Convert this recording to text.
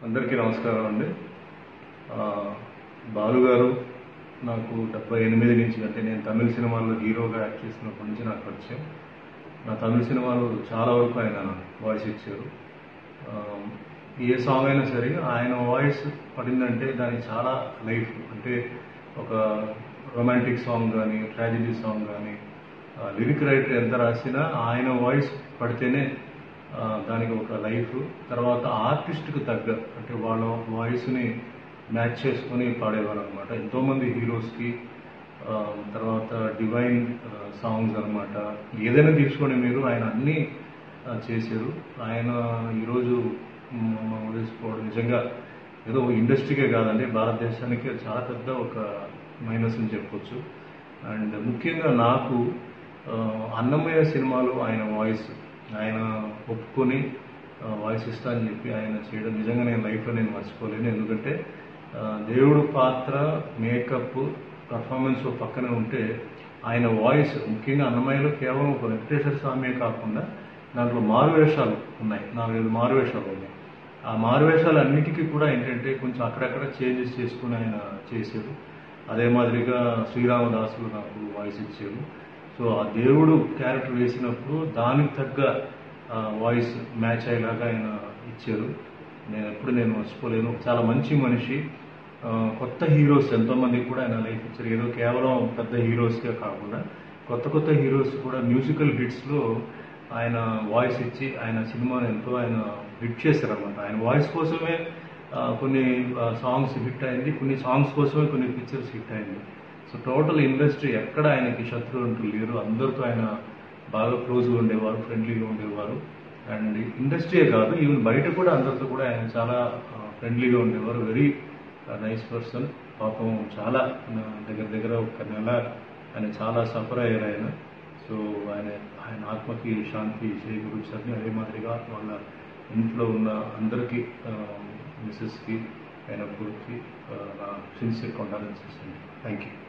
అందరికీ నమస్కారం అండి ఆ, బాలు గారు నాకు డెబ్బై ఎనిమిది నుంచి అంటే నేను తమిళ సినిమాల్లో హీరోగా యాక్ట్ చేసినప్పటి నుంచి నాకు పరిచయం నా తమిళ సినిమాలు చాలా వరకు ఆయన వాయిస్ ఇచ్చారు ఆ, ఏ సాంగ్ అయినా సరే ఆయన వాయిస్ పడిందంటే దానికి చాలా లైఫ్ అంటే ఒక రొమాంటిక్ సాంగ్ కానీ ట్రాజిడీ సాంగ్ కానీ లిరిక్ రైటర్ ఎంత రాసినా ఆయన వాయిస్ పడితేనే ఆ, దానికి ఒక లైఫ్ తర్వాత ఆర్టిస్ట్కి తగ్గ అంటే వాళ్ళ వాయిస్ని మ్యాచ్ చేసుకొని పాడేవారు అనమాట ఎంతోమంది హీరోస్కి ఆ, తర్వాత డివైన్ సాంగ్స్ అన్నమాట ఏదైనా తీసుకోండి మీరు ఆయన అన్నీ ఆ, చేశారు ఆయన ఈరోజు మ్, వదిలేసిపోవడం నిజంగా ఏదో ఇండస్ట్రీకే కాదండి భారతదేశానికి చాలా పెద్ద ఒక మైనస్ అని చెప్పొచ్చు అండ్ ముఖ్యంగా నాకు ఆ, అన్నమయ్య సినిమాలో ఆయన వాయిస్ ఆయన ఒప్పుకొని ఆ, వాయిస్ ఇస్తా అని చెప్పి ఆయన చేయడం నిజంగా నేను లైఫ్లో నేను మర్చిపోలేను ఎందుకంటే ఆ, దేవుడు పాత్ర మేకప్ పర్ఫార్మెన్స్ ఓ పక్కన ఉంటే ఆయన వాయిస్ ముఖ్యంగా అన్నమయ్యలో కేవలం ఒక వెంకటేశ్వర స్వామి కాకుండా దాంట్లో మారువేషాలు ఉన్నాయి నాలుగైదు మారువేషాలు ఉన్నాయి ఆ మారువేషాలు అన్నిటికీ కూడా ఏంటంటే కొంచెం అక్కడక్కడ చేంజెస్ చేసుకుని ఆయన చేశారు అదే మాదిరిగా శ్రీరామదాసులు నాకు వాయిస్ ఇచ్చారు సో ఆ దేవుడు క్యారెక్టర్ వేసినప్పుడు దానికి తగ్గ వాయిస్ మ్యాచ్ అయ్యేలాగా ఆయన ఇచ్చారు నేను ఎప్పుడు నేను మర్చిపోలేను చాలా మంచి మనిషి ఆ, కొత్త హీరోస్ ఎంతోమందికి కూడా ఆయన లైఫ్ ఇచ్చారు ఏదో కేవలం పెద్ద హీరోస్కే కాకుండా కొత్త కొత్త హీరోస్ కూడా మ్యూజికల్ హిట్స్లో ఆయన వాయిస్ ఇచ్చి ఆయన సినిమాని ఎంతో ఆయన హిట్ చేశారనమాట ఆయన వాయిస్ కోసమే ఆ, కొన్ని సాంగ్స్ హిట్ అయింది కొన్ని సాంగ్స్ కోసమే కొన్ని పిక్చర్స్ హిట్ అయింది సో టోటల్ ఇండస్ట్రీ ఎక్కడ ఆయనకి శత్రువు అంటూ లేరు అందరితో ఆయన బాగా క్లోజ్గా ఉండేవారు ఫ్రెండ్లీగా ఉండేవారు అండ్ ఇండస్ట్రీయే కాదు ఈవెన్ బయట కూడా అందరితో కూడా ఆయన చాలా ఫ్రెండ్లీగా ఉండేవారు వెరీ నైస్ పర్సన్ పాపం చాలా ఆ, దగ్గర దగ్గర ఒక నెల ఆయన చాలా సఫర్ అయ్యారు ఆయన సో ఆయన ఆయన ఆత్మకి శాంతి చేకూర్చారని అదే మాదిరిగా వాళ్ళ ఇంట్లో ఉన్న అందరికీ మిస్సెస్కి ఆయన కొడుక్కి ఆ, నా సిన్సియర్ కాండాలెన్సెస్ అండి థ్యాంక్ యూ